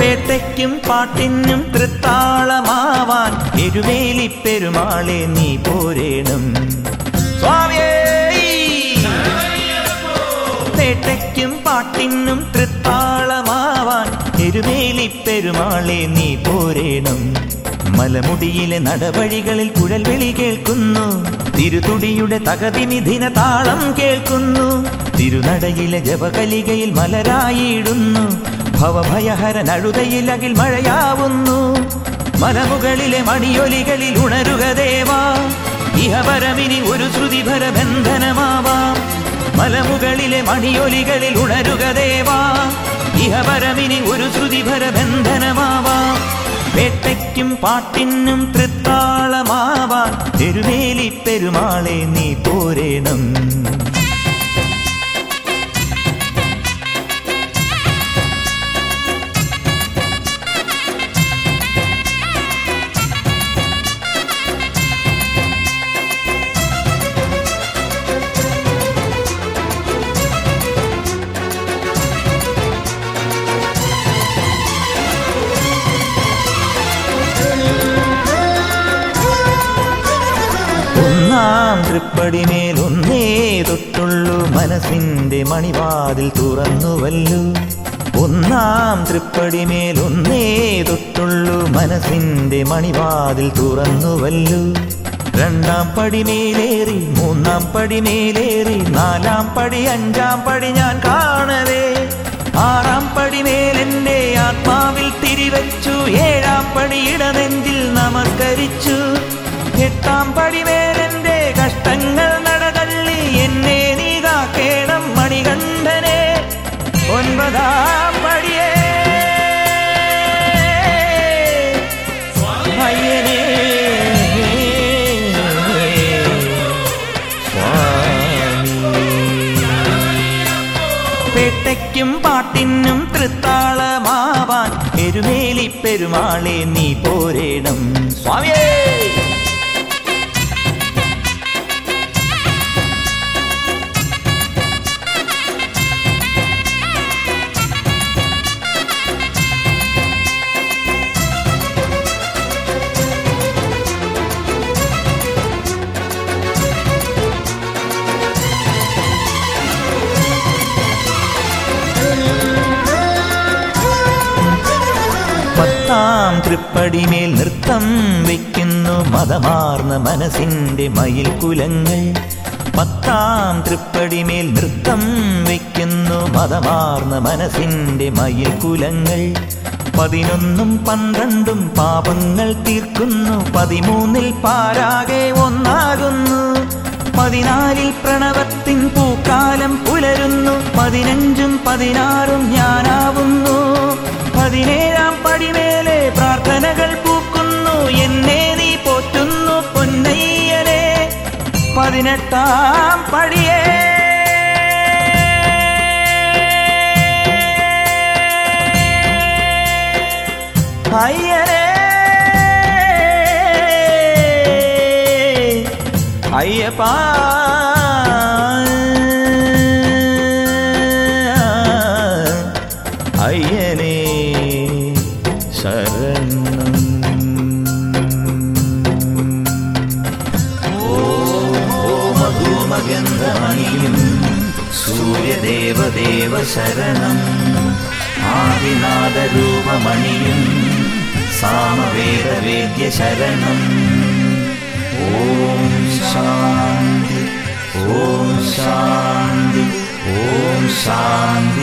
വേട്ടയ്ക്കും പാട്ടിനും തൃത്താളമാവാൻ എരുവേലി പെരുമാളെ നീ പോരേണം സ്വാമിയേ വേട്ടയ്ക്കും പാട്ടിനും തൃത്താളമാവാൻ എരുവേലി പെരുമാളെ നീ പോരേണം മലമുടിയിലെ നടവഴികളിൽ കുഴൽവിളി കേൾക്കുന്നു തിരുതുടിയുടെ തകതിനിധിന താളം കേൾക്കുന്നു തിരുനടയിലെ ജപകലികയിൽ മലരായിടുന്നു ഭവഭയഹരൻ അഴുതയിൽ അകിൽ മഴയാവുന്നു മലമുകളിലെ മണിയൊലികളിൽ ഉണരുക ദേവാ ഇഹപരമിനി ഒരു ശ്രുതിഭര ബന്ധനമാവാം മലമുകളിലെ മണിയൊലികളിൽ ഉണരുക ദേവാ ഇഹപരമിനി ഒരു ശ്രുതിഭര ബന്ധനമാവാം വേട്ടയ്ക്കും പാട്ടിനും തൃത്താളമാവാൻ തെരുവേലി പെരുമാളെ നീ പോരേണം ഒന്നാം തൃപ്പടിമേൽ ഒന്നേ തൊട്ടുള്ളൂ മനസ്സിന്റെ മണിവാതിൽ തുറന്നുവല്ലോ ഒന്നാം തൃപ്പടിമേൽ ഒന്നേ തൊട്ടുള്ളൂ മനസ്സിന്റെ മണിവാതിൽ തുറന്നുവല്ലോ രണ്ടാം പടിമേലേറി മൂന്നാം പടിമേലേറി നാലാം പടി അഞ്ചാം പടി ഞാൻ കാണവേ ആറാം പടിമേൽ എന്റെ ആത്മാവിൽ തിരിവച്ചു ഏഴാം പടിയുടെ നെഞ്ചിൽ നമസ്കരിച്ചു എട്ടാം പടിമേലെന്റെ കഷ്ടങ്ങൾ നടതള്ളി എന്നെ നീ കാക്കേണം മണികണ്ഠനെ ഒൻപതാം പടിയേ അയ്യനേ പേട്ടയ്ക്കും പാട്ടിനും തൃത്താളമാവാൻ എരുമേലി പെരുമാളെ നീ പോരേണം സ്വാമിയേ പത്താം തൃപ്പടിമേൽ നൃത്തം വയ്ക്കുന്നു മതമാർന്ന മനസ്സിന്റെ മയിൽ കുലങ്ങൾ പത്താം തൃപ്പടിമേൽ നൃത്തം വയ്ക്കുന്നു മതമാർന്ന മനസ്സിന്റെ മയിൽ കുലങ്ങൾ പതിനൊന്നും പന്ത്രണ്ടും പാപങ്ങൾ തീർക്കുന്നു പതിമൂന്നിൽ പാരാകെ ഒന്നാകുന്നു പതിനാലിൽ പ്രണവത്തിൻ പൂക്കാലം പുലരുന്നു പതിനഞ്ചും പതിനാറും ഞാനാവുന്നു പതിനേഴാം പടിമേലെ പ്രാർത്ഥനകൾ പൂക്കുന്നു എന്നെ നീ പോറ്റുന്നു പൊന്നയ്യനെ പതിനെട്ടാം പടിയേ അയ്യനെ അയ്യപ്പാ അയ്യനേ ശരണം മധുമഗന്ധമണിയും സൂര്യദേവദേവ ശരണം ആദിനാദരൂപമണിയും സാമവേദവേദ്യ ശരണം ഓം ശാന്തി ഓം ശാന്തി ഓം ശാന്തി